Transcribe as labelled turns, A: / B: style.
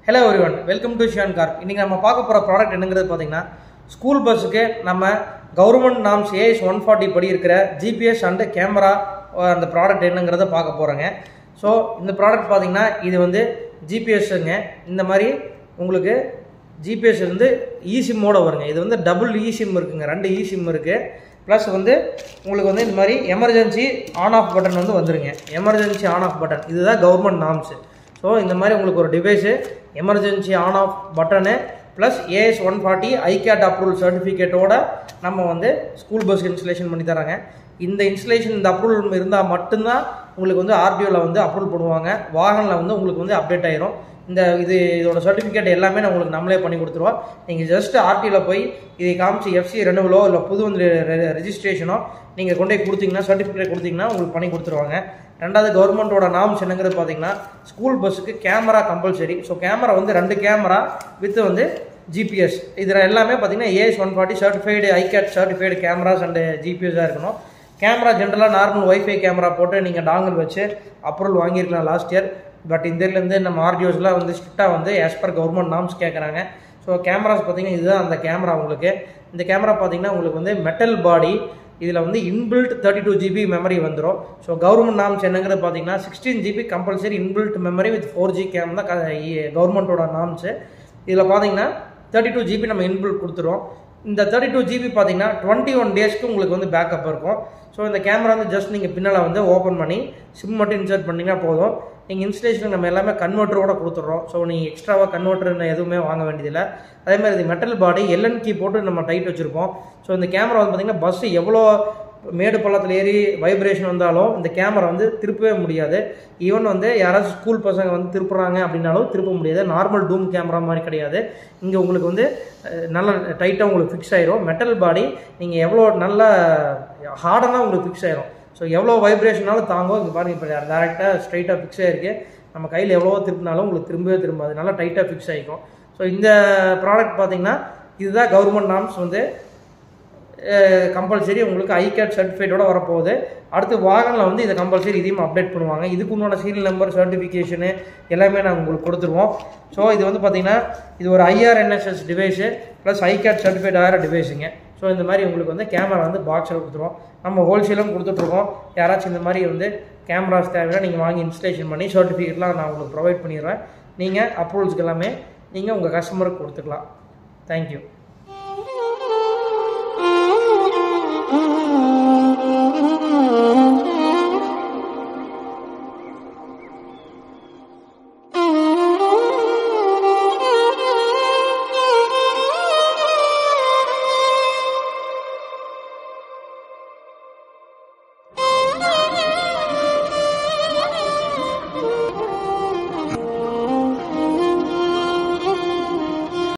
A: hello ஒருவன் welcome to Chiyaan car இன்றைக்கி நம்ம பார்க்க போகிற ப்ராடக்ட் என்னங்கிறது பார்த்தீங்கன்னா ஸ்கூல் பஸ்ஸுக்கு நம்ம government norms AS one forty படி இருக்கிற ஜிபிஎஸ் அண்டு கேமரா அந்த ப்ராடக்ட் என்னங்கிறத பார்க்க போகிறோங்க ஸோ இந்த ப்ராடக்ட் பார்த்தீங்கன்னா இது வந்து ஜிபிஎஸ்ஸுங்க இந்த மாதிரி உங்களுக்கு ஜிபிஎஸ் வந்து இசிம்மோட வருங்க இது வந்து டபுள் இசிம் இருக்குங்க ரெண்டு இசிம் இருக்குது ப்ளஸ் வந்து உங்களுக்கு வந்து இந்த மாதிரி எமர்ஜென்சி ஆன் ஆஃப் பட்டன் வந்து வந்துருங்க எமர்ஜென்சி ஆன் ஆஃப் பட்டன் இதுதான் கவர்மெண்ட் நாம்ஸு ஸோ இந்த மாதிரி உங்களுக்கு ஒரு device emergency on off button plus AS one forty iCAT approval சர்டிஃபிகேட்டோட நம்ம வந்து ஸ்கூல் பஸ் இன்ஸ்டலேஷன் பண்ணி தராங்க இந்த இன்ஸ்டலேஷன் இந்த அப்ரூவல் இருந்தால் மட்டும்தான் உங்களுக்கு வந்து ஆர்டிஓவில் வந்து அப்ரூவல் பண்ணுவாங்க வாகனில் வந்து உங்களுக்கு வந்து அப்டேட் ஆயிரும் இந்த இது இதோட சர்டிஃபிகேட் எல்லாமே நான் உங்களுக்கு நம்மளே பண்ணி கொடுத்துருவோம் நீங்கள் ஜஸ்ட் ஆர்டியில் போய் இதை காமிச்சு எஃப்சி ரெனுவலோ இல்லை புது வந்து ரெஜிஸ்ட்ரேஷனோ நீங்கள் கொண்டு போய் கொடுத்தீங்கன்னா சர்டிஃபிகேட் கொடுத்தீங்கன்னா உங்களுக்கு பண்ணி கொடுத்துருவாங்க ரெண்டாவது கவர்மெண்ட்டோட நாம்ஸ் என்னங்கிறது பார்த்தீங்கன்னா ஸ்கூல் பஸ்ஸுக்கு கேமரா கம்பல்சரி ஸோ கேமரா வந்து ரெண்டு கேமரா வித் வந்து ஜிபிஎஸ் இதில் எல்லாமே பார்த்தீங்கன்னா AS one forty certified iCAT certified cameras and ஜிபிஎஸ்ஸாக இருக்கணும் கேமரா ஜென்ரலாக நார்மல் ஒய்ஃபை கேமரா போட்டு நீங்கள் டாங்கல் வச்சு அப்ரூவல் வாங்கியிருக்கலாம் லாஸ்ட் இயர் பட் இதிலேருந்து நம்ம ஆர்டிஓஸ்லாம் வந்து ஸ்ட்ரிக்டாக வந்து ஆஸ் பர் கவர்மெண்ட் நாம்ஸ் கேட்குறாங்க ஸோ கேமராஸ் பார்த்தீங்கன்னா இதுதான் அந்த கேமரா உங்களுக்கு இந்த கேமரா பார்த்தீங்கன்னா உங்களுக்கு வந்து மெட்டல் பாடி இதில் வந்து inbuilt thirty two GB memory வந்துடும் ஸோ கவர்மெண்ட் நாம்ஸ் என்னங்கிறது பார்த்தீங்கன்னா sixteen GB compulsory inbuilt memory with four G cam தான் கவர்மெண்ட்டோட நாம்ஸு இதில் பார்த்தீங்கன்னா தேர்ட்டி டூ ஜிபி நம்ம இன்பில்ட் கொடுத்துருவோம் இந்த தேர்ட்டி டூ ஜிபி பார்த்தீங்கன்னா டுவெண்ட்டி ஒன் டேஸ்க்கு உங்களுக்கு வந்து பேக்கப் இருக்கும் ஸோ இந்த கேமரா வந்து ஜஸ்ட் நீங்கள் பின்னால் வந்து ஓப்பன் பண்ணி சிம் மட்டும் இன்சர்ட் பண்ணிங்கன்னா போதும் நீங்கள் இன்ஸ்டலேஷனுக்கு நம்ம எல்லாமே கன்வெர்ட்டரோட கொடுத்துட்றோம் ஸோ நீங்கள் எக்ஸ்ட்ராவாக கன்வெர்ட்டர் எதுவுமே வாங்க வேண்டியதில்லை அதே மாதிரி இது மெட்டல் பாடி எல்என் கீ போட்டு நம்ம டைட் வச்சுருப்போம் ஸோ இந்த கேமரா வந்து பார்த்திங்கன்னா பஸ்ஸு எவ்வளோ மேடு பள்ளத்தில் ஏறி வைப்ரேஷன் வந்தாலும் இந்த கேமரா வந்து திருப்பவே முடியாது ஈவன் வந்து யாராச்சும் ஸ்கூல் பசங்க வந்து திருப்புறாங்க அப்படின்னாலும் திருப்ப முடியாது நார்மல் டூம் கேமரா மாதிரி கிடையாது இங்கே உங்களுக்கு வந்து நல்ல டைட்டாக உங்களுக்கு ஃபிக்ஸ் ஆயிரும் மெட்டல் பாடி நீங்கள் எவ்வளோ நல்ல ஹார்டனாக உங்களுக்கு ஃபிக்ஸ் ஆயிரும் ஸோ எவ்வளோ வைப்ரேஷனாலும் தாங்கும் இங்கே பாருங்கள் இப்போ டேரெக்டாக ஸ்ட்ரைட்டாக ஃபிக்ஸ் ஆகிருக்கு நம்ம கையில் எவ்வளோ திருப்பினாலும் உங்களுக்கு திரும்பவே திரும்பாது நல்லா டைட்டாக ஃபிக்ஸ் ஆகிக்கும் ஸோ இந்த ப்ராடக்ட் பார்த்தீங்கன்னா இதுதான் கவர்மெண்ட் நாம்ஸ் வந்து கம்பல்சரி உங்களுக்கு ஐகேட் சர்டிஃபிகேட்டோட வரப்போகுது அடுத்து வாகனில் வந்து இதை கம்பல்சரி இதையும் அப்டேட் பண்ணுவாங்க இதுக்கு உன்னோட சீரியல் நம்பர் சர்டிஃபிகேஷனு எல்லாமே நாங்கள் உங்களுக்கு கொடுத்துருவோம் ஸோ இது வந்து பார்த்திங்கன்னா இது ஒரு IRNSS device plus iCAT certified ஆகிற டிவைஸுங்க ஸோ இந்த மாதிரி உங்களுக்கு வந்து கேமரா வந்து பாக்ஸில் கொடுத்துருவோம் நம்ம ஹோல்சேலும் கொடுத்துட்ருக்கோம் யாராச்சும் இந்த மாதிரி வந்து கேமராஸ் தேவைன்னா நீங்கள் வாங்கி இன்ஸ்டலேஷன் பண்ணி சர்டிஃபிகேட்லாம் நான் உங்களுக்கு ப்ரொவைட் பண்ணிடுறேன் நீங்கள் அப்ரூவல்ஸ்க்கு எல்லாமே நீங்கள் உங்கள் கஸ்டமருக்கு கொடுத்துக்கலாம் தேங்க்யூ